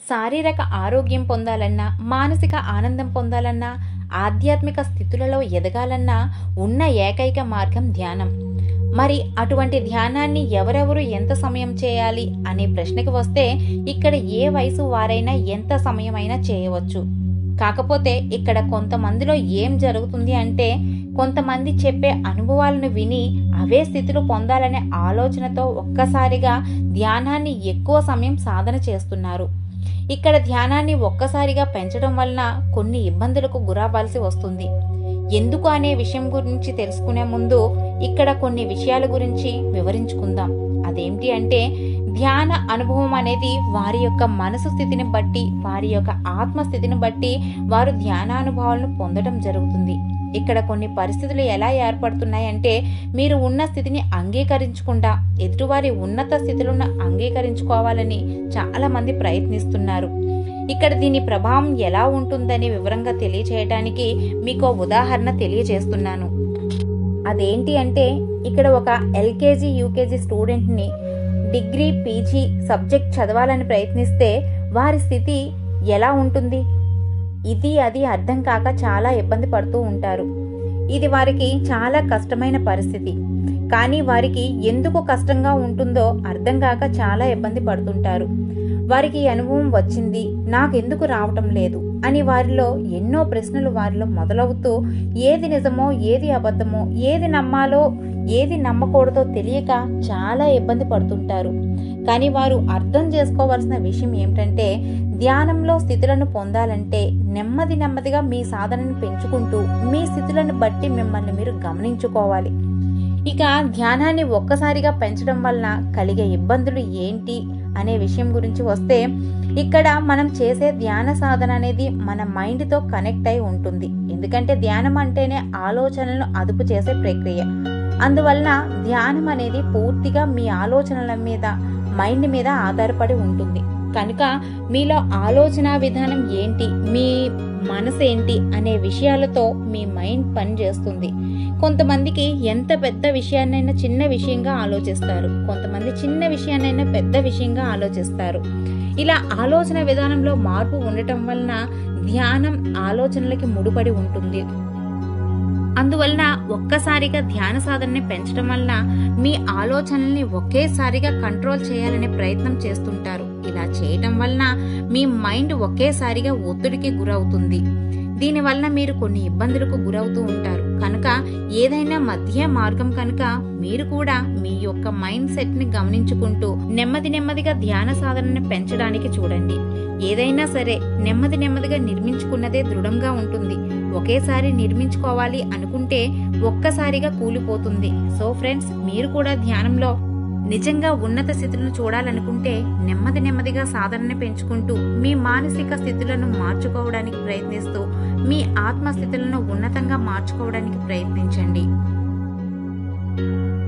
శారీరక ఆరోగ్యం పొందాలన్నా మానసిక ఆనందం పొందాలన్నా ఆధ్యాత్మిక స్థితులలో ఎదగాలన్నా ఉన్న ఏకైక మార్గం ధ్యానం మరి అటువంటి ధ్యానాన్ని ఎవరెవరు ఎంత సమయం చేయాలి అనే ప్రశ్నకి వస్తే ఇక్కడ ఏ వయసు వారైనా ఎంత సమయమైనా చేయవచ్చు కాకపోతే ఇక్కడ కొంతమందిలో ఏం జరుగుతుంది అంటే కొంతమంది చెప్పే అనుభవాలను విని అవే స్థితులు పొందాలనే ఆలోచనతో ఒక్కసారిగా ధ్యానాన్ని ఎక్కువ సమయం సాధన చేస్తున్నారు ఇక్కడ ధ్యానాన్ని ఒక్కసారిగా పెంచడం వలన కొన్ని ఇబ్బందులకు గురవ్వాల్సి వస్తుంది ఎందుకు అనే విషయం గురించి తెలుసుకునే ముందు ఇక్కడ కొన్ని విషయాల గురించి వివరించుకుందాం అదేంటి అంటే ధ్యాన అనుభవం అనేది వారి యొక్క మనసు స్థితిని బట్టి వారి యొక్క ఆత్మస్థితిని బట్టి వారు ధ్యానానుభవాలను పొందడం జరుగుతుంది ఇక్కడ కొన్ని పరిస్థితులు ఎలా ఏర్పడుతున్నాయంటే మీరు ఉన్న స్థితిని అంగీకరించకుండా ఎదుటివారి ఉన్నత స్థితులను అంగీకరించుకోవాలని చాలా మంది ప్రయత్నిస్తున్నారు ఇక్కడ దీని ప్రభావం ఎలా ఉంటుందని వివరంగా తెలియచేయడానికి మీకు ఉదాహరణ తెలియజేస్తున్నాను అదేంటి అంటే ఇక్కడ ఒక ఎల్కేజీ యూకేజీ స్టూడెంట్ని డిగ్రీ పీజీ సబ్జెక్ట్ చదవాలని ప్రయత్నిస్తే వారి స్థితి ఎలా ఉంటుంది ఇది అది అర్థం కాక చాలా ఇబ్బంది పడుతూ ఉంటారు ఇది వారికి చాలా కష్టమైన పరిస్థితి కానీ వారికి ఎందుకు కష్టంగా ఉంటుందో అర్థం కాక చాలా ఇబ్బంది పడుతుంటారు వారికి ఈ అనుభవం వచ్చింది నాకెందుకు రావటం లేదు అని వారిలో ఎన్నో ప్రశ్నలు వారిలో మొదలవుతూ ఏది నిజమో ఏది అబద్ధమో ఏది నమ్మాలో ఏది నమ్మకూడదో తెలియక చాలా ఇబ్బంది పడుతుంటారు కానీ వారు అర్థం చేసుకోవాల్సిన విషయం ఏమిటంటే ధ్యానంలో స్థితులను పొందాలంటే నెమ్మది నెమ్మదిగా మీ సాధనను పెంచుకుంటూ మీ స్థితులను బట్టి మిమ్మల్ని మీరు గమనించుకోవాలి ఇక ధ్యానాన్ని ఒక్కసారిగా పెంచడం వలన కలిగే ఇబ్బందులు ఏంటి అనే విషయం గురించి వస్తే ఇక్కడ మనం చేసే ధ్యాన సాధన అనేది మన మైండ్తో కనెక్ట్ అయి ఉంటుంది ఎందుకంటే ధ్యానం అంటేనే ఆలోచనలను అదుపు చేసే ప్రక్రియ అందువలన ధ్యానం అనేది పూర్తిగా మీ ఆలోచనల మీద మైండ్ మీద ఆధారపడి ఉంటుంది కనుక మీలో ఆలోచన విధానం ఏంటి మీ మనసు ఏంటి అనే విషయాలతో మీ మైండ్ పనిచేస్తుంది కొంతమందికి ఎంత పెద్ద విషయాన్నైనా చిన్న విషయంగా ఆలోచిస్తారు కొంతమంది చిన్న విషయాన్నైనా పెద్ద విషయంగా ఆలోచిస్తారు ఇలా ఆలోచన విధానంలో మార్పు ఉండటం వలన ధ్యానం ఆలోచనలకి ముడిపడి ఉంటుంది అందువలన ఒక్కసారిగా ధ్యాన సాధనని పెంచడం వలన మీ ఆలోచనల్ని ఒకేసారిగా కంట్రోల్ చేయాలనే ప్రయత్నం చేస్తుంటారు ఇలా చేయటం వలన మీ మైండ్ ఒకేసారిగా ఒత్తిడికి గురవుతుంది దీనివల్ల మీరు కొన్ని ఇబ్బందులకు గురవుతూ ఉంటారు కనుక ఏదైనా మధ్య మార్గం కనుక మీరు కూడా మీ యొక్క మైండ్ సెట్ ని గమనించుకుంటూ నెమ్మది నెమ్మదిగా ధ్యాన సాధనని పెంచడానికి చూడండి ఏదైనా సరే నెమ్మది నెమ్మదిగా నిర్మించుకున్నదే దృఢంగా ఉంటుంది ఒకేసారి నిర్మించుకోవాలి అనుకుంటే ఒక్కసారిగా కూలిపోతుంది సో ఫ్రెండ్స్ మీరు కూడా ధ్యానంలో నిజంగా ఉన్నత స్థితులను చూడాలనుకుంటే నెమ్మది నెమ్మదిగా సాధనని పెంచుకుంటూ మీ మానసిక స్థితులను మార్చుకోవడానికి ప్రయత్నిస్తూ మీ ఆత్మస్థితులను ఉన్నతంగా మార్చుకోవడానికి ప్రయత్నించండి